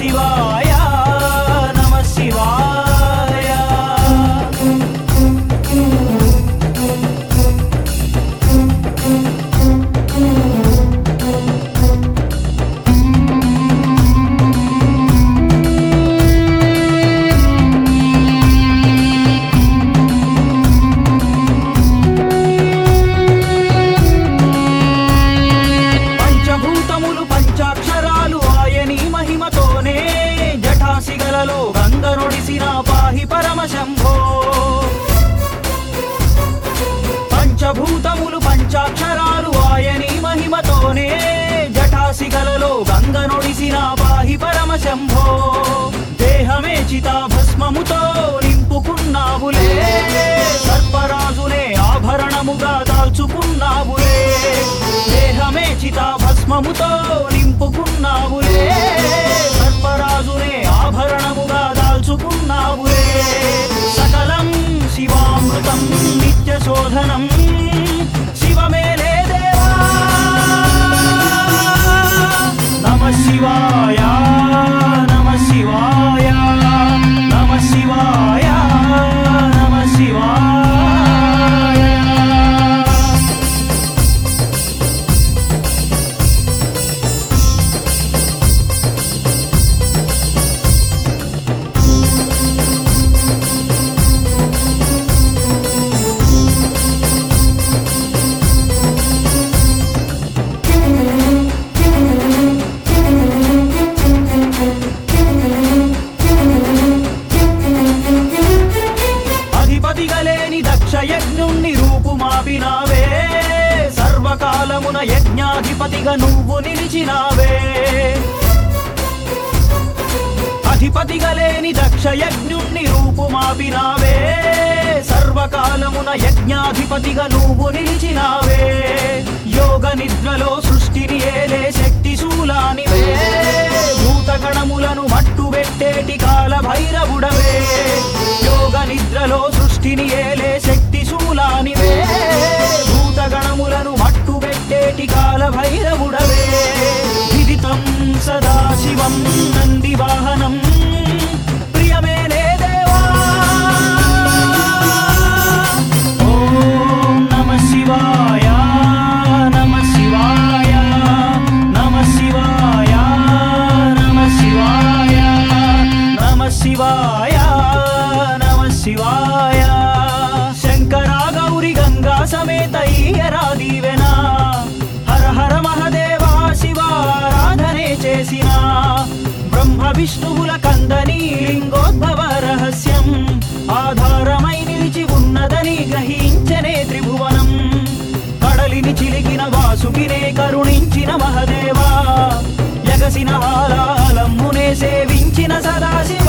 శివాయ నమ శివాయ పంచభూతములు పంచాక్షరాలు ఆయని మహిమతోనే జటాసిగలలో గంగనొడిసిన పాహి పరమశంభో పంచభూతములు పంచాక్షరాలు ఆయని మహిమతోనే జటాసిగలలో గంగనొడిసిన పాహి పరమశంభో దేహమే చితాభస్మముతో నింపుకున్నావులే సర్పరాజునే ఆభరణముగా దాల్చుకున్నావులే దేహమే చితాభస్మముతో నింపుకున్నావులే సర్పరాజునే ఆభరణముగా దాల్చుకున్నావులే సకలం శివామృతం నిత్య శోధనం శివమేలే దేవా నమ శివాయ నమ శివాయ నమ శివాయ నమ శివాయ అధిపతిగా లేని దక్ష యజ్ఞుణ్ణి రూపుమాపినావే సర్వకాలమున యజ్ఞాధిపతిగా నువ్వు నిలిచినావే అధిపతిగా లేని దక్ష యజ్ఞుణ్ణి రూపుమాపినావే సర్వకాలమున యజ్ఞాధిపతిగా నువ్వు నిలిచినావే యోగ నిద్రలో సృష్టిని ఏలే శక్తి శూలానివే భూతగణములను మట్టు పెట్టేటి కాల భైరవుడవే యోగ నిద్రలో సృష్టిని ఏలే శక్తి శూలానివే భూతగణములను మట్టు పెట్టేటి కాల భైరవుడవే విదితం సదాశివం నంది వాహనం ప్రియమేలే దేవా ఓం నమ శివాయ నమ శివాయ నమ శివాయ నమ శివాయ నమ శివాయ నమ శివాయ శంకరా గౌరి గంగా సమేత ఈయరా దీవెనా హర హర మహదేవా శివారాధనే చేసిన బ్రహ్మ విష్ణువుల కందని లింగోద్భవ రహస్యం ఆధారమై నిలిచి ఉన్నదని గ్రహించనే త్రిభువనం కడలిని చిలికిన వాసుకినే కరుణించిన మహదేవా ఎగసిన హాలాలమ్మునే సేవించిన సదాశివ